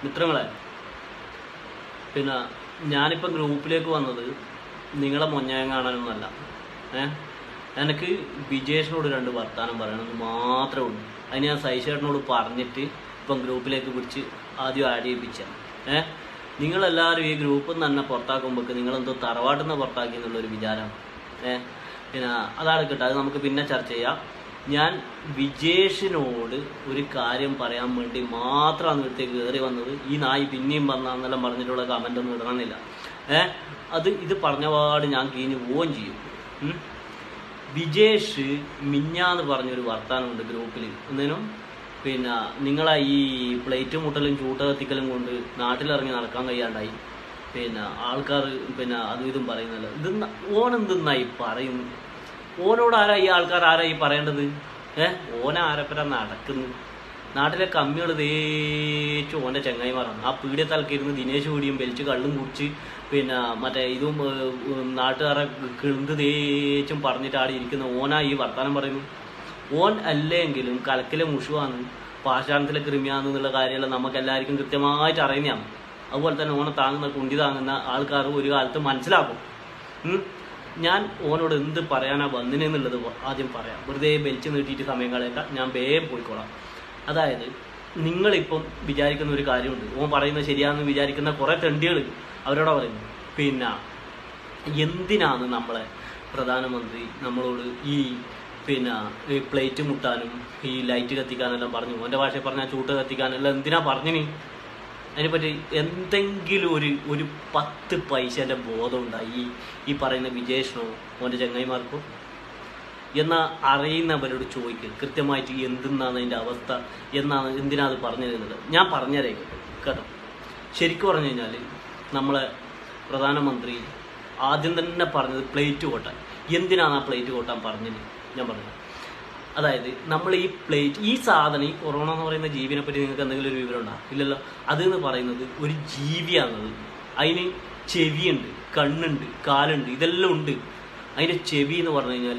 മിത്രങ്ങളെ പിന്നെ ഞാനിപ്പം ഗ്രൂപ്പിലേക്ക് വന്നത് നിങ്ങളെ മൊഞ്ഞയം കാണാനൊന്നുമല്ല ഏ എനിക്ക് വിജേഷിനോട് രണ്ട് വർത്താനം പറയണമെന്ന് മാത്രമേ ഉള്ളൂ അതിന് ഞാൻ സൈശേട്ടനോട് പറഞ്ഞിട്ട് ഇപ്പം ഗ്രൂപ്പിലേക്ക് പിടിച്ച് ആദ്യം ആഡ് ചെയ്യിപ്പിച്ച ഏ നിങ്ങളെല്ലാവരും ഈ ഗ്രൂപ്പിൽ നിന്ന് തന്നെ പുറത്താക്കുമ്പോൾ നിങ്ങളെന്തോ തറവാട്ടിൽ നിന്ന് പുറത്താക്കി എന്നുള്ളൊരു വിചാരമാണ് ഏ പിന്നെ അതാണ് കിട്ടുക അത് നമുക്ക് പിന്നെ ചർച്ച ചെയ്യാം ഞാൻ വിജേഷിനോട് ഒരു കാര്യം പറയാൻ വേണ്ടി മാത്രമാണ് ഇവിടത്തേക്ക് കയറി വന്നത് ഈ നായി പിന്നെയും വന്നാന്നെല്ലാം പറഞ്ഞിട്ടുള്ള കമൻ്റ് ഒന്നും ഇടണമെന്നില്ല ഏ അത് ഇത് പറഞ്ഞപാട് ഞാൻ കീഞ്ഞ് പോവുകയും ചെയ്യും ഉം. വിജേഷ് മിഞ്ഞാന്ന് പറഞ്ഞൊരു വർത്താനമുണ്ട് ഗ്രൂപ്പിൽ എന്തേനും പിന്നെ നിങ്ങളെ ഈ പ്ലേറ്റ് മുട്ടലും ചൂട്ട കത്തിക്കലും കൊണ്ട് നാട്ടിലിറങ്ങി നടക്കാൻ കഴിയാണ്ടായി പിന്നെ ആൾക്കാർ പിന്നെ അതും ഇതും പറയുന്നല്ലോ ഇത് ഓൻ എന്തെന്നായി പറയുന്നു ഓനോട് ആരാ ഈ ആൾക്കാർ ആരാ ഈ പറയേണ്ടത് ഏ ഓന ആരപ്പര നടക്കുന്നു നാട്ടിലെ കമ്മികൾ തേച്ച് ഓൻ്റെ ചങ്ങായിമാറാണ് ആ പീഡിയത്തലക്ക് ഇരുന്ന് ദിനേശ് കൂടിയും വലിച്ച് കള്ളും കുടിച്ച് പിന്നെ മറ്റേ ഇതും ഏർ, ഉം, നാട്ടുകാരെ കിളുന്ത് തേച്ചും പറഞ്ഞിട്ട് ആടെ ഇരിക്കുന്ന ഓനാ ഈ വർത്താനം പറയുന്നു ഓൻ അല്ലെങ്കിലും കലക്കിലെ മുഷുവാണ് പാഷാണത്തിലെ കൃമിയാന്ന് എന്നുള്ള കാര്യമെല്ലാം നമുക്ക് എല്ലാവർക്കും കൃത്യമായിട്ട് അറിയുന്നതാണ് അതുപോലെ തന്നെ ഓനെ താങ്ങുന്ന കുണ്ടി താങ്ങുന്ന ആൾക്കാർ ഒരു കാലത്ത് മനസ്സിലാക്കും ഉം. ഞാൻ ഓനോട് എന്ത് പറയാനാ വന്നിനെന്നുള്ളത് ആദ്യം പറയാം വെറുതെ ബെൽറ്റ് നീട്ടിയിട്ട് സമയം കളയണ്ട ഞാൻ വേഗം പോയിക്കോളാം അതായത് നിങ്ങളിപ്പം വിചാരിക്കുന്ന ഒരു കാര്യമുണ്ട് ഓൻ പറയുന്നത് ശരിയാണെന്ന് വിചാരിക്കുന്ന കുറേ തെണ്ടികൾ അവരോടാ പറയുന്നത് പിന്നെ എന്തിനാണ് നമ്മളെ പ്രധാനമന്ത്രി നമ്മളോട് ഈ പിന്നെ ഈ പ്ലേറ്റ് മുട്ടാനും ഈ ലൈറ്റ് കത്തിക്കാനെല്ലാം പറഞ്ഞു ഓൻ്റെ ഭാഷയിൽ പറഞ്ഞാൽ ചൂട്ട് കത്തിക്കാനെല്ലാം എന്തിനാ പറഞ്ഞിനി അതിനെപ്പറ്റി എന്തെങ്കിലും ഒരു ഒരു പത്ത് പൈസേൻ്റെ ബോധം ഉണ്ടായി ഈ ഈ പറയുന്ന വിജേഷിനോ ഓൻ്റെ ചങ്ങായിമാർക്കോ എന്നാൽ അറിയുന്നവരോട് ചോദിക്കുക കൃത്യമായിട്ട് എന്തെന്നാണ് അതിൻ്റെ അവസ്ഥ എന്നാണ് എന്തിനാണ് അത് പറഞ്ഞു തരുന്നത് ഞാൻ പറഞ്ഞുതരേ കേട്ടോ ശരിക്കും പറഞ്ഞു കഴിഞ്ഞാൽ നമ്മളെ പ്രധാനമന്ത്രി ആദ്യം തന്നെ പറഞ്ഞത് പ്ലേറ്റ് കൊട്ടാൻ എന്തിനാണ് ആ പ്ലേറ്റ് കൊട്ടാൻ പറഞ്ഞത് ഞാൻ പറഞ്ഞത് അതായത് നമ്മൾ ഈ പ്ലേറ്റ് ഈ സാധനം ഈ കൊറോണ എന്ന് പറയുന്ന ജീവിനെ പറ്റി നിങ്ങൾക്ക് എന്തെങ്കിലും ഒരു വിവരം ഉണ്ടോ ഇല്ലല്ലോ അത് എന്ന് പറയുന്നത് ഒരു ജീവിയാണത് അതിന് ചെവിയുണ്ട് കണ്ണുണ്ട് കാലുണ്ട് ഇതെല്ലാം ഉണ്ട് അതിൻ്റെ ചെവി എന്ന് പറഞ്ഞു കഴിഞ്ഞാൽ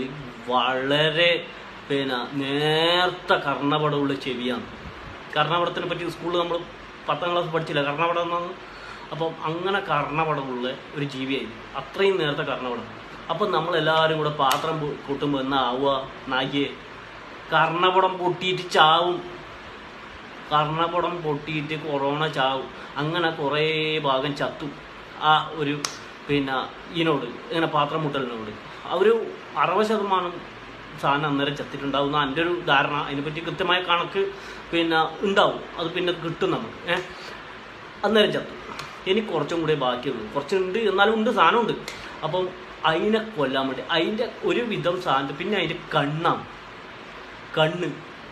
വളരെ പിന്നെ നേർത്ത കർണപടമുള്ള ചെവിയാണ് കർണപടത്തിനെ പറ്റി സ്കൂളിൽ നമ്മൾ പത്താം ക്ലാസ് പഠിച്ചില്ല കർണപടം എന്നാണ് അപ്പം അങ്ങനെ കർണപടമുള്ള ഒരു ജീവിയായിരുന്നു അത്രയും നേരത്തെ കർണപടം അപ്പം നമ്മളെല്ലാവരും കൂടെ പാത്രം പൊ- കൂട്ടുമ്പോൾ എന്നാ ആവുക നായിയെ കർണപടം പൊട്ടിയിട്ട് ചാവും കർണപടം പൊട്ടിയിട്ട് കൊറോണ ചാവും അങ്ങനെ കുറേ ഭാഗം ചത്തു ആ ഒരു പിന്നെ ഇതിനോട് ഇങ്ങനെ പാത്രം മുട്ടലിനോട് ആ ഒരു അറുപത് ശതമാനം സാധനം അന്നേരം ചത്തിട്ടുണ്ടാവും എന്നാണ് എൻ്റെ ഒരു ധാരണ അതിനെപ്പറ്റി കൃത്യമായ കണക്ക് പിന്നെ ഉണ്ടാവും അത് പിന്നെ കിട്ടും നമുക്ക് ഏഹ് അന്നേരം ചത്തു ഇനി കുറച്ചും കൂടെ ബാക്കിയുള്ളൂ കുറച്ചുണ്ട് എന്നാലും ഉണ്ട് സാധനമുണ്ട് അപ്പം അതിനെ കൊല്ലാൻ വേണ്ടി അതിൻ്റെ ഒരു വിധം സാധനം പിന്നെ അതിൻ്റെ കണ്ണാണ് കണ്ണ്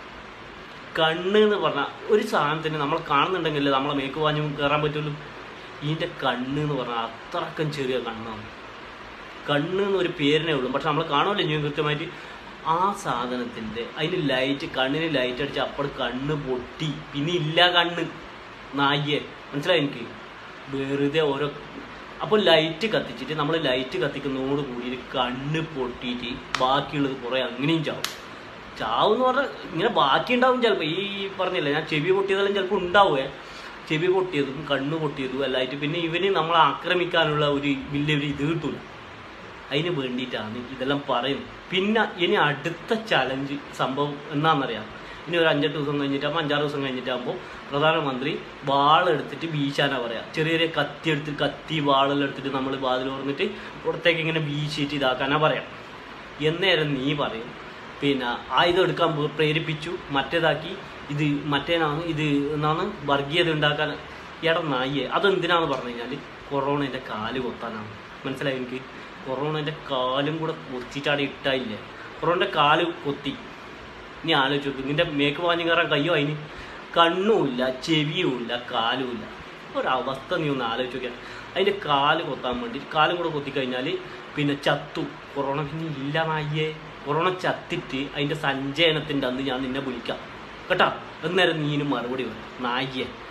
കണ്ണ് എന്ന് പറഞ്ഞാൽ ഒരു സാധനത്തിന് നമ്മൾ കാണുന്നുണ്ടെങ്കിൽ നമ്മളെ മേക്ക് വാഞ്ഞു കയറാൻ പറ്റുള്ളൂ ഇതിൻ്റെ കണ്ണ് എന്ന് പറഞ്ഞാൽ അത്രക്കും ചെറിയ കണ്ണാണ് കണ്ണ് എന്നൊരു പേരിനേ ഉള്ളൂ പക്ഷെ നമ്മൾ കാണുമല്ലോ ഇനി കൃത്യമായിട്ട് ആ സാധനത്തിൻ്റെ അതിന് ലൈറ്റ് കണ്ണിന് ലൈറ്റ് അടിച്ച് അപ്പോൾ കണ്ണ് പൊട്ടി പിന്നെ ഇല്ല കണ്ണ് നായ്യെ മനസ്സിലായി എനിക്ക് വെറുതെ ഓരോ അപ്പോൾ ലൈറ്റ് കത്തിച്ചിട്ട് നമ്മൾ ലൈറ്റ് കത്തിക്കുന്നതോട് കൂടി കണ്ണ് പൊട്ടിയിട്ട് ബാക്കിയുള്ളത് കുറേ അങ്ങനെയും ചാവും ചാവും എന്ന് പറഞ്ഞാൽ ഇങ്ങനെ ബാക്കി ഉണ്ടാവും ചിലപ്പോൾ ഈ പറഞ്ഞില്ല ഞാൻ ചെവി പൊട്ടിയതെല്ലാം ചിലപ്പോൾ ഉണ്ടാവുമേ ചെവി പൊട്ടിയതും കണ്ണ് പൊട്ടിയതും എല്ലായിട്ട് പിന്നെ ഇവന് നമ്മളെ ആക്രമിക്കാനുള്ള ഒരു വലിയൊരു ഇത് കിട്ടൂല അതിന് വേണ്ടിയിട്ടാണ് ഇതെല്ലാം പറയുന്നത് പിന്നെ ഇനി അടുത്ത ചലഞ്ച് സംഭവം എന്നാണെന്നറിയാം ഇനി ഒരു അഞ്ചെട്ട് ദിവസം കഴിഞ്ഞിട്ടാകുമ്പോൾ അഞ്ചാറ് ദിവസം കഴിഞ്ഞിട്ടാകുമ്പോൾ പ്രധാനമന്ത്രി വാളെടുത്തിട്ട് വീശാനാ പറയാ ചെറിയ ചെറിയ കത്തി എടുത്ത് കത്തി വാളെല്ലാം എടുത്തിട്ട് നമ്മൾ വാതിൽ തുറന്നിട്ട് പുറത്തേക്ക് ഇങ്ങനെ വീശിയിട്ട് ഇതാക്കാനാ പറയാം എന്നേരം നീ പറയും പിന്നെ ആയുധം എടുക്കാൻ പോ- പ്രേരിപ്പിച്ചു മറ്റേതാക്കി ഇത് മറ്റേനാണ് ഇത് എന്നാണ് വർഗീയത ഉണ്ടാക്കാൻ എടാ നായിയെ അതെന്തിനാന്ന് പറഞ്ഞു കഴിഞ്ഞാൽ കൊറോണേൻ്റെ കാല് കൊത്താനാണ് മനസ്സിലായി എനിക്ക് കൊറോണേൻ്റെ കാലും കൂടെ കൊത്തിച്ചാടി ഇട്ടായില്ലേ കൊറോണൻ്റെ കാല് കൊത്തി നീ ആലോചിച്ച് നോക്ക് നിന്റെ മേക്ക് വാങ്ങി കയറാൻ കയ്യോ അതിന് കണ്ണുമില്ല ചെവിയുമില്ല കാലുമില്ല ഒരവസ്ഥ നീ ഒന്ന് ആലോചിച്ച് നോക്കിയാൽ അതിൻ്റെ കാല് കൊത്താൻ വേണ്ടി കാലും കൂടെ കൊത്തിക്കഴിഞ്ഞാൽ പിന്നെ ചത്തു കൊറോണ പിന്നെ ഇല്ല നായ്യേ കൊറോണ ചത്തിട്ട് അതിൻ്റെ സഞ്ചയനത്തിൻ്റെ അന്ന് ഞാൻ നിന്നെ വിളിക്കാം കേട്ടാ അന്നേരം നീനും മറുപടി വരും നായ്യേ